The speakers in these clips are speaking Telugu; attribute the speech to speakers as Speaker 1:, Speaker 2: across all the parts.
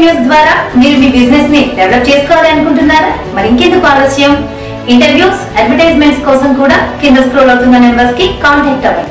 Speaker 1: న్యూస్ ద్వారా మీరు మీ బిజినెస్ ని డెవలప్ చేసుకోవాలి అనుకుంటున్నారా మరి ఇంకెందుకు ఆలస్యం ఇంటర్వ్యూస్ అడ్వర్టైజ్మెంట్స్ కోసం కూడా కింద స్క్రోల్ అవుతున్న నెంబర్స్ కి కాంటాక్ట్ అవ్వండి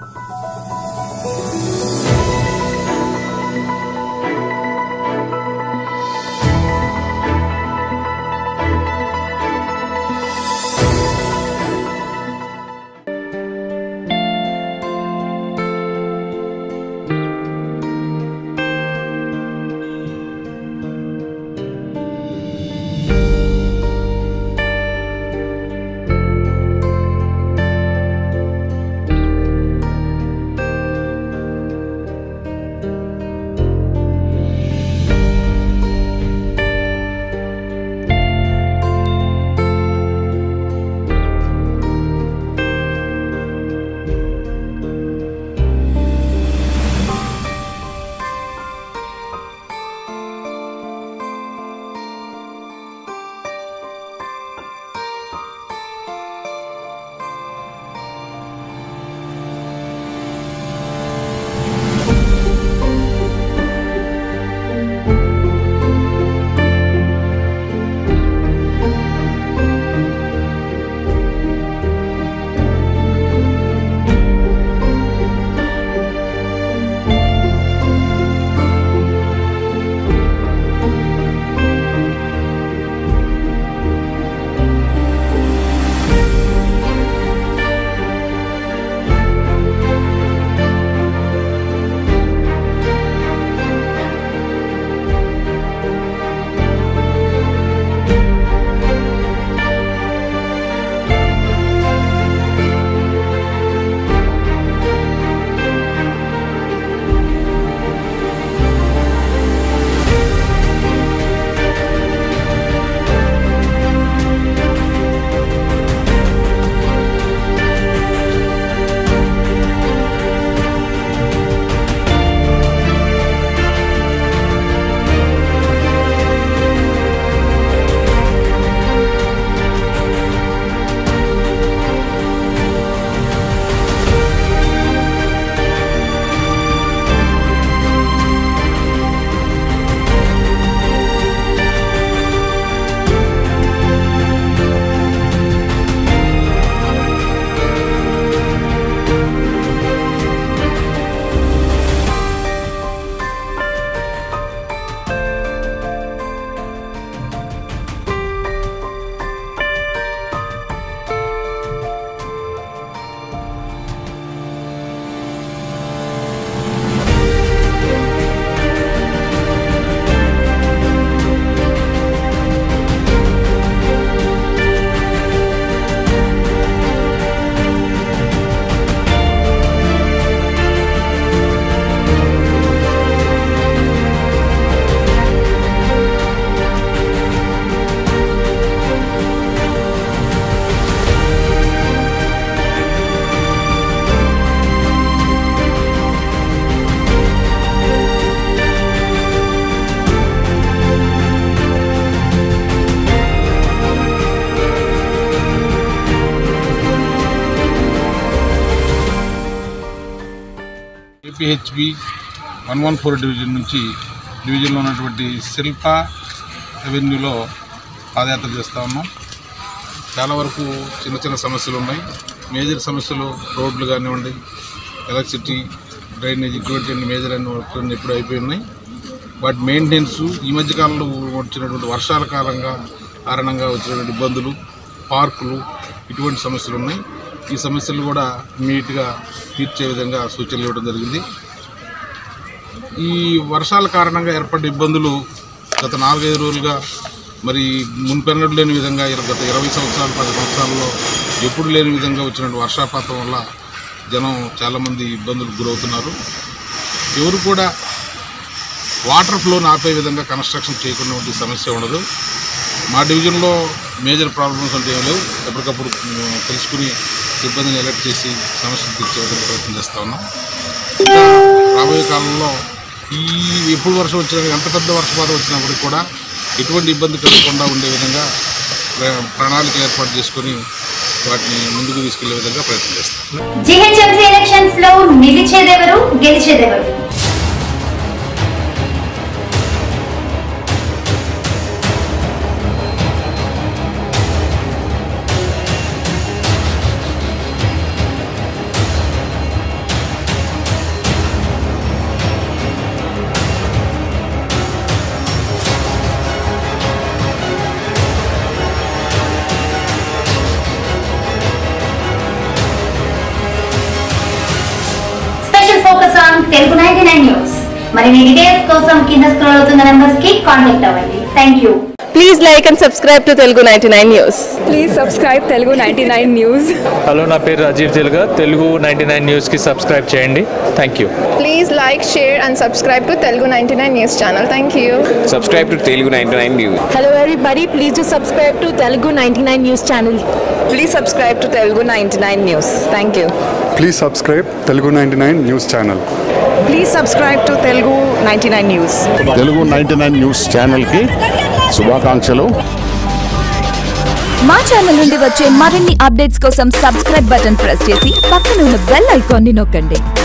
Speaker 2: APHB one one four division నుంచి డివిజన్లో ఉన్నటువంటి శిల్ప రెవెన్యూలో పాదయాత్ర చేస్తూ ఉన్నాం చాలా వరకు చిన్న చిన్న సమస్యలు ఉన్నాయి మేజర్ సమస్యలు రోడ్లు కానివ్వండి ఎలక్ట్రిసిటీ డ్రైనేజ్ ఇటువంటి మేజర్ అన్ని వర్క్లు అన్ని ఎప్పుడు అయిపోయి ఉన్నాయి వాటి మెయింటెనెన్స్ ఈ మధ్య కాలంలో వచ్చినటువంటి వర్షాల కాలంగా కారణంగా వచ్చినటువంటి ఇబ్బందులు పార్కులు ఇటువంటి సమస్యలు ఉన్నాయి ఈ సమస్యలు కూడా ఇమీడియట్గా తీర్చే విధంగా సూచనలు ఇవ్వడం జరిగింది ఈ వర్షాల కారణంగా ఏర్పడ్డ ఇబ్బందులు గత నాలుగైదు రోజులుగా మరి మున్పెన్నడు లేని విధంగా ఇర- గత ఇరవై సంవత్సరాలు పది సంవత్సరాల్లో ఎప్పుడు లేని విధంగా వచ్చినటువంటి వర్షాపాతం వల్ల జనం చాలామంది ఇబ్బందులకు గురవుతున్నారు ఎవరు కూడా వాటర్ ఫ్లోని ఆపే విధంగా కన్స్ట్రక్షన్ చేయకుండా ఉండే సమస్య ఉండదు మా డివిజన్లో మేజర్ ప్రాబ్లమ్స్ అంటే ఏం లేవు ఎప్పటికప్పుడు ఉమ్, తెలుసుకుని సిబ్బందిని అలర్ట్ చేసి సమస్యలు తీర్చే విధంగా ప్రయత్నం చేస్తూ ఉన్నాం ఇంకా రాబోయే కాలంలో ఈ ఎప్పుడు వర్షం వచ్చినా ఎంత పెద్ద వర్షపాతం వచ్చినప్పటికి కూడా ఎటువంటి ఇబ్బంది కలగకుండా ఉండే విధంగా ప్ర- ప్రణాళిక ఏర్పాటు చేసుకొని వాటిని ముందుకు తీసుకెళ్లే విధంగా ప్రయత్నం చేస్తాం
Speaker 1: జిహెచ్ఎంసీ ఎలక్షన్స్ లో నిలిచేదెవరు గెలిచేదెవరు మరి మీ డీటెయిల్స్ కోసం కింద స్క్రోల్ అవుతున్న నెంబర్స్ కి కాంటాక్ట్ అవ్వండి thank you
Speaker 3: Please like and subscribe to Telugu 99 News.
Speaker 4: Please subscribe Telugu ninety nine news
Speaker 5: hello నా పేరు రాజీవ్ తెలుగా తెలుగు నైంటీ నైన్ న్యూస్కి సబ్స్క్రైబ్ చేయండి thank you
Speaker 3: Please like, share, and subscribe to Telugu 99 News channel. Thank you.
Speaker 6: subscribe to Telugu 99 News.
Speaker 7: Hello everybody, please do subscribe to Telugu 99 News channel.
Speaker 3: Please subscribe to Telugu 99 News. Thank you.
Speaker 8: Please subscribe Telugu ninety nine news channel
Speaker 4: please subscribe to Telugu ninety nine news
Speaker 9: Telugu ninety nine news ఛానల్కి శుభాకాంక్షలు
Speaker 7: మా ఛానల్ నుండి వచ్చే మరిన్ని అప్డేట్స్ కోసం సబ్స్క్రైబ్ బటన్ ప్రెస్ చేసి పక్కన ఉన్న బెల్ ఐకాన్ని నొక్కండి